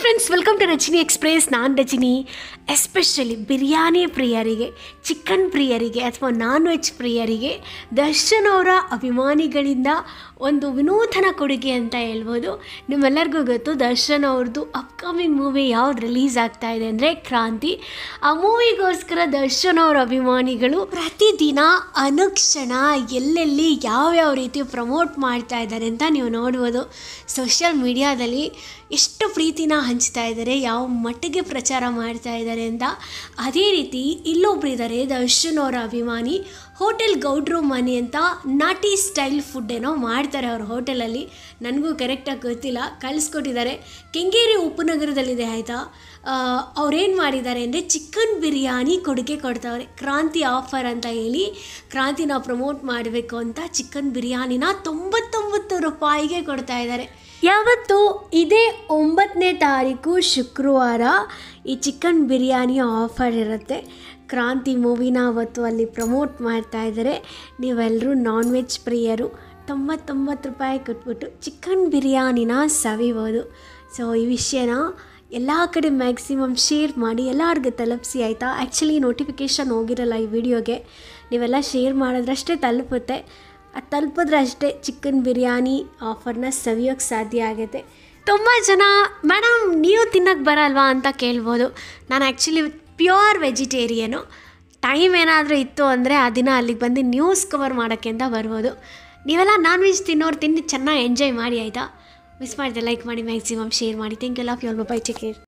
friends welcome to Rachini Express ನಾನು Rachini especially biryani ಪ್ರಿಯರಿಗೆ chicken ಪ್ರಿಯರಿಗೆ ಅಥವಾ ನಾನ್ ವೆಜ್ ಪ್ರಿಯರಿಗೆ ದರ್ಶನ್ ಅವರ ಅಭಿಮಾನಿಗಳಿಂದ ಒಂದು ವಿನೂತನ ಕೊಡುಗೆ ಅಂತ ಹೇಳ್ಬೋದು ನಿಮ್ಮೆಲ್ಲರಿಗೂ ಗೊತ್ತು ದರ್ಶನ್ ಅವ್ರದ್ದು ಅಪ್ಕಮಿಂಗ್ ಮೂವಿ ಯಾವ್ದು ರಿಲೀಸ್ ಆಗ್ತಾ ಇದೆ ಅಂದರೆ ಕ್ರಾಂತಿ ಆ ಮೂವಿಗೋಸ್ಕರ ದರ್ಶನ್ ಅವರ ಅಭಿಮಾನಿಗಳು ಪ್ರತಿದಿನ ಅನುಕ್ಷಣ ಎಲ್ಲೆಲ್ಲಿ ಯಾವ್ಯಾವ ರೀತಿ ಪ್ರಮೋಟ್ ಮಾಡ್ತಾ ಇದ್ದಾರೆ ಅಂತ ನೀವು ನೋಡ್ಬೋದು ಸೋಷಿಯಲ್ ಮೀಡಿಯಾದಲ್ಲಿ ಎಷ್ಟು ಪ್ರೀತಿನ ಹಂಚ್ತಾ ಇದ್ದಾರೆ ಯಾವ ಮಟ್ಟಿಗೆ ಪ್ರಚಾರ ಮಾಡ್ತಾ ಇದ್ದಾರೆ ಅಂತ ಅದೇ ರೀತಿ ಇಲ್ಲೊಬ್ರು ಇದ್ದಾರೆ ದರ್ಶನ್ ಅವರ ಅಭಿಮಾನಿ ಹೋಟೆಲ್ ಗೌಡ್ರು ಮನೆ ಅಂತ ನಾಟಿ ಸ್ಟೈಲ್ ಫುಡ್ ಏನೋ ಮಾಡ್ತಾರೆ ಅವ್ರ ಹೋಟೆಲಲ್ಲಿ ನನಗೂ ಕರೆಕ್ಟಾಗಿ ಗೊತ್ತಿಲ್ಲ ಕಳಿಸ್ಕೊಟ್ಟಿದ್ದಾರೆ ಕೆಂಗೇರಿ ಉಪನಗರದಲ್ಲಿದೆ ಆಯಿತಾ ಅವ್ರೇನು ಮಾಡಿದ್ದಾರೆ ಅಂದರೆ ಚಿಕನ್ ಬಿರಿಯಾನಿ ಕೊಡುಗೆ ಕೊಡ್ತಾವ್ರೆ ಕ್ರಾಂತಿ ಆಫರ್ ಅಂತ ಹೇಳಿ ಕ್ರಾಂತಿನ ಪ್ರಮೋಟ್ ಮಾಡಬೇಕು ಅಂತ ಚಿಕನ್ ಬಿರಿಯಾನಿನ ತೊಂಬತ್ತೊಂಬತ್ತು ರೂಪಾಯಿಗೆ ಕೊಡ್ತಾ ಇದ್ದಾರೆ ಯಾವತ್ತು ಇದೇ ಒಂಬತ್ತನೇ ತಾರೀಕು ಶುಕ್ರವಾರ ಈ ಚಿಕನ್ ಬಿರಿಯಾನಿ ಆಫರ್ ಇರುತ್ತೆ ಕ್ರಾಂತಿ ಮೂವಿನ ಅವತ್ತು ಅಲ್ಲಿ ಪ್ರಮೋಟ್ ಮಾಡ್ತಾ ಇದ್ದಾರೆ ನೀವೆಲ್ಲರೂ ನಾನ್ ವೆಜ್ ಪ್ರಿಯರು ತೊಂಬತ್ತೊಂಬತ್ತು ರೂಪಾಯಿ ಕೊಟ್ಬಿಟ್ಟು ಚಿಕನ್ ಬಿರಿಯಾನಿನ ಸವಿಬೋದು ಸೊ ಈ ವಿಷಯನ ಎಲ್ಲ ಕಡೆ ಮ್ಯಾಕ್ಸಿಮಮ್ ಶೇರ್ ಮಾಡಿ ಎಲ್ಲರಿಗೂ ತಲುಪಿಸಿ ಆಯಿತಾ ಆ್ಯಕ್ಚುಲಿ ನೋಟಿಫಿಕೇಷನ್ ಹೋಗಿರಲ್ಲ ಈ ವಿಡಿಯೋಗೆ ನೀವೆಲ್ಲ ಶೇರ್ ಮಾಡಿದ್ರಷ್ಟೇ ತಲುಪುತ್ತೆ ಅದು ತಲುಪಿದ್ರೆ ಅಷ್ಟೇ ಚಿಕನ್ ಬಿರಿಯಾನಿ ಆಫರ್ನ ಸವಿಯೋಕ್ಕೆ ಸಾಧ್ಯ ಆಗುತ್ತೆ ತುಂಬ ಜನ ಮೇಡಮ್ ನೀವು ತಿನ್ನೋಕ್ಕೆ ಬರಲ್ವಾ ಅಂತ ಕೇಳ್ಬೋದು ನಾನು ಆ್ಯಕ್ಚುಲಿ ಪ್ಯೂರ್ ವೆಜಿಟೇರಿಯನು ಟೈಮ್ ಏನಾದರೂ ಇತ್ತು ಅಂದರೆ ಆ ದಿನ ಅಲ್ಲಿಗೆ ಬಂದು ನ್ಯೂಸ್ ಕವರ್ ಮಾಡೋಕ್ಕೆ ಅಂತ ಬರ್ಬೋದು ನೀವೆಲ್ಲ ನಾನ್ ವೆಜ್ ತಿನ್ನೋರು ತಿಂದು ಚೆನ್ನಾಗಿ ಎಂಜಾಯ್ ಮಾಡಿ ಆಯಿತಾ ಮಿಸ್ ಮಾಡಿದೆ ಲೈಕ್ ಮಾಡಿ ಮ್ಯಾಕ್ಸಿಮಮ್ ಶೇರ್ ಮಾಡಿ thank you love you all bye take care